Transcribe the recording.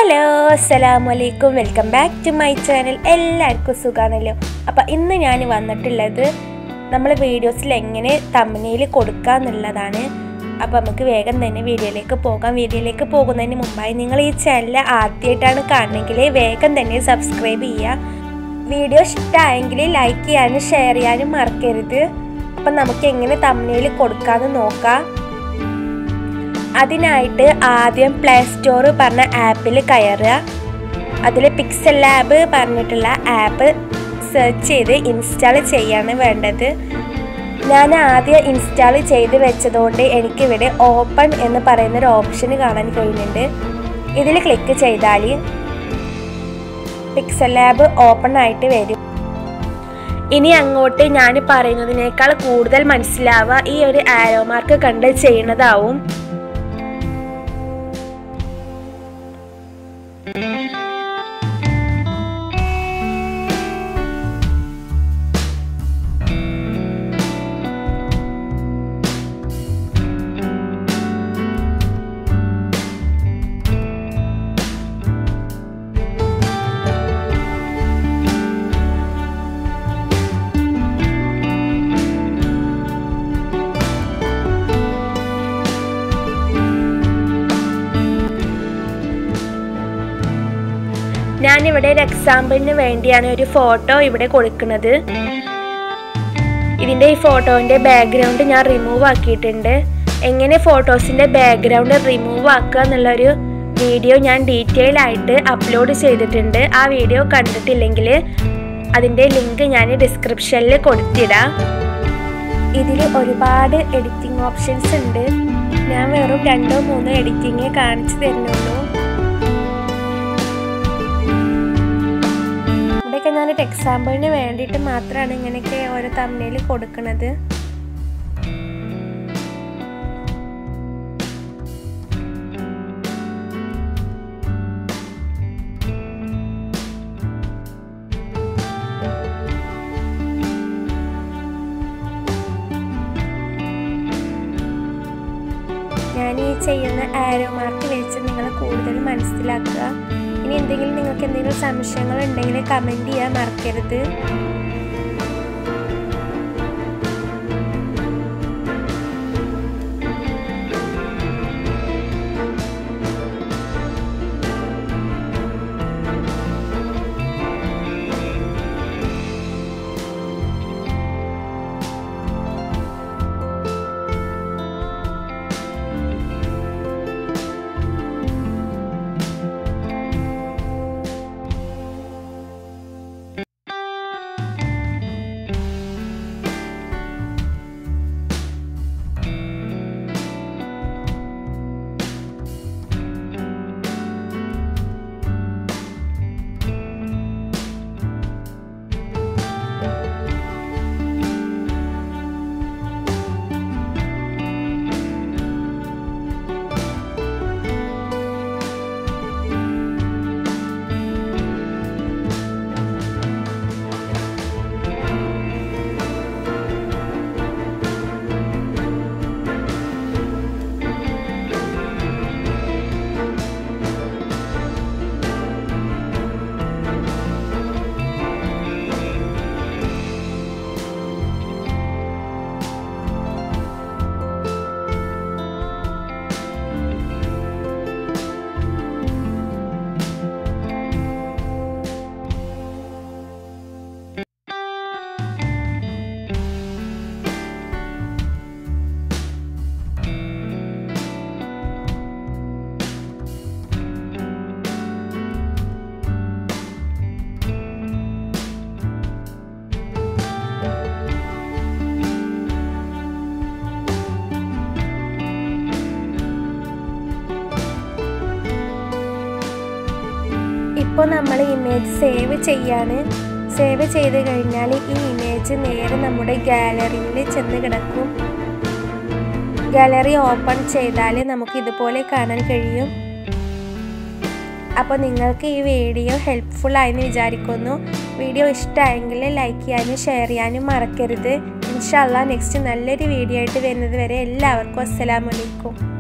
hello അസ്സലാമു അലൈക്കും welcome back to my channel എല്ലാവർക്കും സുഖമാണല്ലോ അപ്പം ഇന്ന് ഞാൻ വന്നിട്ടുള്ളത് നമ്മൾ വീഡിയോസിൽ എങ്ങനെ തമ്മനയിൽ കൊടുക്കുക എന്നുള്ളതാണ് അപ്പോൾ നമുക്ക് വേഗം തന്നെ വീഡിയോയിലേക്ക് പോകാം വീഡിയോയിലേക്ക് പോകുന്നതിന് മുമ്പായി നിങ്ങൾ ഈ ചാനൽ ആദ്യമായിട്ടാണ് കാണണമെങ്കിൽ വേഗം തന്നെ സബ്സ്ക്രൈബ് ചെയ്യുക വീഡിയോ ഇഷ്ടമായെങ്കിൽ ലൈക്ക് ചെയ്യാനും ഷെയർ ചെയ്യാനും മറക്കരുത് അപ്പം നമുക്ക് എങ്ങനെ തമ്മനയിൽ കൊടുക്കാമെന്ന് നോക്കാം അതിനായിട്ട് ആദ്യം പ്ലേ സ്റ്റോർ പറഞ്ഞ ആപ്പിൽ കയറുക അതിൽ പിക്സൽ ലാബ് പറഞ്ഞിട്ടുള്ള ആപ്പ് സെർച്ച് ചെയ്ത് ഇൻസ്റ്റാൾ ചെയ്യാണ് വേണ്ടത് ഞാൻ ആദ്യം ഇൻസ്റ്റാൾ ചെയ്ത് വെച്ചതുകൊണ്ട് എനിക്കിവിടെ ഓപ്പൺ എന്ന് പറയുന്ന ഒരു ഓപ്ഷൻ കാണാൻ കഴിയുന്നുണ്ട് ഇതിൽ ക്ലിക്ക് ചെയ്താൽ പിക്സൽ ലാബ് ഓപ്പൺ ആയിട്ട് വരും ഇനി അങ്ങോട്ട് ഞാൻ പറയുന്നതിനേക്കാൾ കൂടുതൽ മനസ്സിലാവുക ഈ ഒരു ആരോ മാർക്ക് കണ്ട് ചെയ്യുന്നതാവും ഞാനിവിടെ ഒരു എക്സാമ്പിളിന് വേണ്ടിയാണ് ഒരു ഫോട്ടോ ഇവിടെ കൊടുക്കുന്നത് ഇതിൻ്റെ ഈ ഫോട്ടോൻ്റെ ബാക്ക്ഗ്രൗണ്ട് ഞാൻ റിമൂവ് ആക്കിയിട്ടുണ്ട് എങ്ങനെ ഫോട്ടോസിൻ്റെ ബാക്ക്ഗ്രൗണ്ട് റിമൂവ് ആക്കുക എന്നുള്ളൊരു വീഡിയോ ഞാൻ ഡീറ്റെയിൽ ആയിട്ട് അപ്ലോഡ് ചെയ്തിട്ടുണ്ട് ആ വീഡിയോ കണ്ടിട്ടില്ലെങ്കിൽ അതിൻ്റെ ലിങ്ക് ഞാൻ ഡിസ്ക്രിപ്ഷനിൽ കൊടുത്തിടാം ഇതിൽ ഒരുപാട് എഡിറ്റിംഗ് ഓപ്ഷൻസ് ഉണ്ട് ഞാൻ വെറും രണ്ടോ മൂന്നോ എഡിറ്റിങ്ങേ കാണിച്ചു തരുന്നുള്ളൂ ഇവിടെയൊക്കെ ഞാനൊരു എക്സാമ്പിളിന് വേണ്ടിയിട്ട് മാത്രമാണ് ഇങ്ങനെയൊക്കെ ഓരോ തമ്മനയിൽ കൊടുക്കുന്നത് ഞാൻ ഈ ചെയ്യുന്ന ആരോ മാർക്ക് വെച്ച് നിങ്ങൾ കൂടുതൽ മനസ്സിലാക്കുക ഇനി എന്തെങ്കിലും നിങ്ങൾക്ക് എന്തെങ്കിലും സംശയങ്ങൾ ഉണ്ടെങ്കിൽ കമൻറ്റ് ചെയ്യാൻ മറക്കരുത് ഇപ്പോൾ നമ്മൾ ഇമേജ് സേവ് ചെയ്യാണ് സേവ് ചെയ്ത് കഴിഞ്ഞാൽ ഈ ഇമേജ് നേരെ നമ്മുടെ ഗാലറിയിൽ ചെന്ന് കിടക്കും ഗാലറി ഓപ്പൺ ചെയ്താൽ നമുക്ക് ഇതുപോലെ കാണാൻ കഴിയും അപ്പോൾ നിങ്ങൾക്ക് ഈ വീഡിയോ ഹെൽപ്ഫുൾ ആയെന്ന് വിചാരിക്കുന്നു വീഡിയോ ഇഷ്ടമായെങ്കിൽ ലൈക്ക് ചെയ്യാനും ഷെയർ ചെയ്യാനും മറക്കരുത് ഇൻഷാല്ല നെക്സ്റ്റ് നല്ലൊരു വീഡിയോ ആയിട്ട് വരുന്നത് വരെ എല്ലാവർക്കും അസ്സലാമലൈക്കും